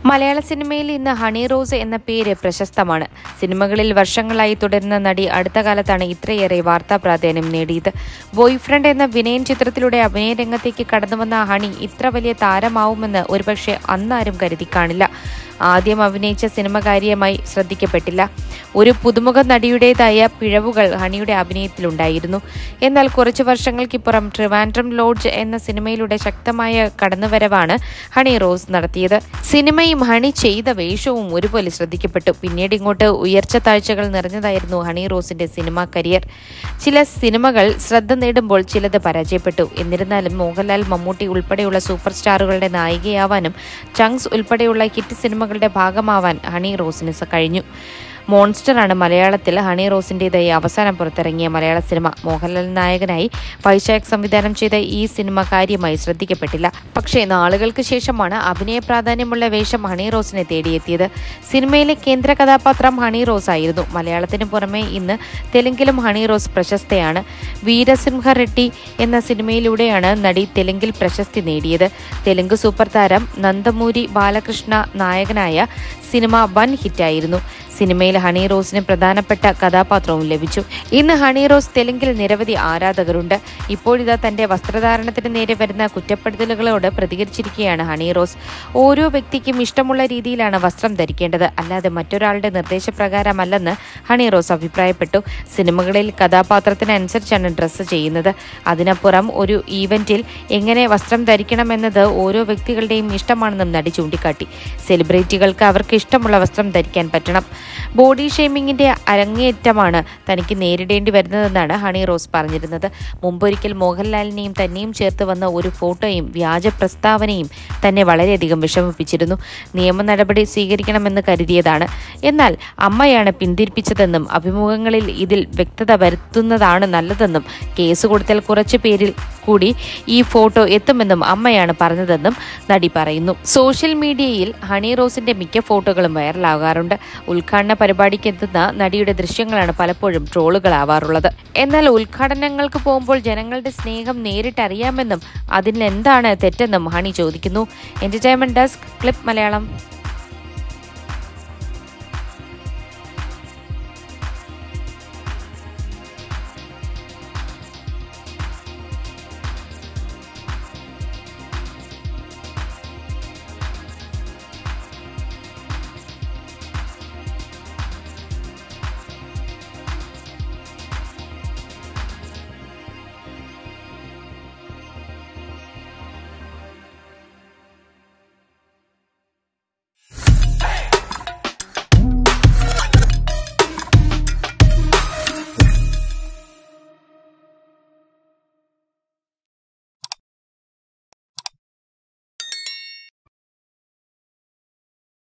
മലയാള സിനിമയിൽ ഇന്ന് ഹണി റോസ് എന്ന പേര് പ്രശസ്തമാണ് സിനിമകളിൽ വർഷങ്ങളായി തുടരുന്ന നടി അടുത്ത കാലത്താണ് ഇത്രയേറെ വാർത്താ പ്രാധാന്യം നേടിയത് ബോയ് ഫ്രണ്ട് എന്ന വിനയൻ ചിത്രത്തിലൂടെ അഭിനയ രംഗത്തേക്ക് കടന്നുവന്ന ഹണി ഇത്ര വലിയ താരമാവുമെന്ന് ഒരുപക്ഷെ അന്നാരും കരുതി കാണില്ല ആദ്യം അഭിനയിച്ച സിനിമ കാര്യമായി ശ്രദ്ധിക്കപ്പെട്ടില്ല ഒരു പുതുമുഖ നടിയുടേതായ പിഴവുകൾ ഹണിയുടെ അഭിനയത്തിലുണ്ടായിരുന്നു എന്നാൽ കുറച്ചു വർഷങ്ങൾക്കിപ്പുറം ട്രിവാൻഡ്രം ലോഡ്ജ് എന്ന സിനിമയിലൂടെ ശക്തമായ കടന്നുവരവാണ് ഹണി റോസ് നടത്തിയത് സിനിമയും ഹണി ചെയ്ത വേഷവും ഒരുപോലെ ശ്രദ്ധിക്കപ്പെട്ടു പിന്നീട് ഇങ്ങോട്ട് ഉയർച്ച താഴ്ചകൾ നിറഞ്ഞതായിരുന്നു ഹണി റോസിന്റെ സിനിമാ കരിയർ ചില സിനിമകൾ ശ്രദ്ധ നേടുമ്പോൾ ചിലത് പരാജയപ്പെട്ടു എന്നിരുന്നാലും മോഹൻലാൽ മമ്മൂട്ടി ഉൾപ്പെടെയുള്ള സൂപ്പർ സ്റ്റാറുകളുടെ നായികയാവാനും ചങ്സ് ഉൾപ്പെടെയുള്ള ഹിറ്റ് സിനിമകളുടെ ഭാഗമാവാൻ ഹണി റോസിന് സ- കഴിഞ്ഞു മോൺസ്റ്ററാണ് മലയാളത്തിൽ ഹണി റോസിൻ്റെതായി അവസാനം പുറത്തിറങ്ങിയ മലയാള സിനിമ മോഹൻലാൽ നായകനായി വൈശാഖ് സംവിധാനം ചെയ്ത ഈ സിനിമ കാര്യമായി ശ്രദ്ധിക്കപ്പെട്ടില്ല പക്ഷേ നാളുകൾക്ക് ശേഷമാണ് അഭിനയ പ്രാധാന്യമുള്ള വേഷം ഹണി റോസിനെ തേടിയെത്തിയത് സിനിമയിലെ കേന്ദ്ര കഥാപാത്രം ഹണി റോസ് ആയിരുന്നു മലയാളത്തിന് പുറമെ ഇന്ന് തെലുങ്കിലും ഹണി റോസ് പ്രശസ്തയാണ് വീരസിംഹ റെഡ്ഡി എന്ന സിനിമയിലൂടെയാണ് നടി തെലുങ്കിൽ പ്രശസ്തി നേടിയത് തെലുങ്ക് സൂപ്പർ താരം നന്ദമൂരി ബാലകൃഷ്ണ നായകനായ സിനിമ വൻ ഹിറ്റായിരുന്നു സിനിമയിൽ ഹണി റോസിന് പ്രധാനപ്പെട്ട കഥാപാത്രവും ലഭിച്ചു ഇന്ന് ഹണി റോസ് തെലുങ്കിൽ നിരവധി ആരാധകരുണ്ട് ഇപ്പോഴിതാ തന്റെ വസ്ത്രധാരണത്തിന് നേരെ വരുന്ന കുറ്റപ്പെടുത്തലുകളോട് പ്രതികരിച്ചിരിക്കുകയാണ് ഹണി റോസ് ഓരോ വ്യക്തിക്കും ഇഷ്ടമുള്ള രീതിയിലാണ് വസ്ത്രം ധരിക്കേണ്ടത് അല്ലാതെ മറ്റൊരാളുടെ നിർദ്ദേശപ്രകാരമല്ലെന്ന് ഹണി റോസ് അഭിപ്രായപ്പെട്ടു സിനിമകളിൽ കഥാപാത്രത്തിനനുസരിച്ചാണ് ഡ്രസ്സ് ചെയ്യുന്നത് അതിനപ്പുറം ഒരു ഈവന്റിൽ എങ്ങനെ വസ്ത്രം ധരിക്കണമെന്നത് ഓരോ വ്യക്തികളുടെയും ഇഷ്ടമാണെന്നും നടി ചൂണ്ടിക്കാട്ടി സെലിബ്രിറ്റികൾക്ക് അവർക്ക് ഇഷ്ടമുള്ള വസ്ത്രം ധരിക്കാൻ പറ്റണം ബോഡി ഷെയ്മിങ്ങിന്റെ അരങ്ങേറ്റമാണ് തനിക്ക് നേരിടേണ്ടി വരുന്നതെന്നാണ് ഹണി റോസ് പറഞ്ഞിരുന്നത് മുമ്പൊരിക്കൽ മോഹൻലാലിനെയും തന്നെയും ചേർത്ത് വന്ന ഒരു ഫോട്ടോയും വ്യാജ പ്രസ്താവനയും തന്നെ വളരെയധികം വിഷമിപ്പിച്ചിരുന്നു നിയമ നടപടി സ്വീകരിക്കണമെന്ന് കരുതിയതാണ് എന്നാൽ അമ്മയാണ് പിന്തിരിപ്പിച്ചതെന്നും അഭിമുഖങ്ങളിൽ ഇതിൽ വ്യക്തത വരുത്തുന്നതാണ് നല്ലതെന്നും കേസ് കൊടുത്താൽ കുറച്ചു പേരിൽ കൂടി ഈ ഫോട്ടോ എത്തുമെന്നും അമ്മയാണ് പറഞ്ഞതെന്നും നടി പറയുന്നു സോഷ്യൽ മീഡിയയിൽ ഹണി റോസിന്റെ മിക്ക ഫോട്ടോകളും വൈറലാകാറുണ്ട് ഉദ്ഘാടന പരിപാടിക്ക് എത്തുന്ന നടിയുടെ ദൃശ്യങ്ങളാണ് പലപ്പോഴും ട്രോളുകളാവാറുള്ളത് എന്നാൽ ഉദ്ഘാടനങ്ങൾക്ക് പോകുമ്പോൾ ജനങ്ങളുടെ സ്നേഹം നേരിട്ടറിയാമെന്നും അതിൽ എന്താണ് തെറ്റെന്നും ഹണി ചോദിക്കുന്നു എന്റർടൈൻമെന്റ് ഡെസ്ക് ക്ലിപ്പ് മലയാളം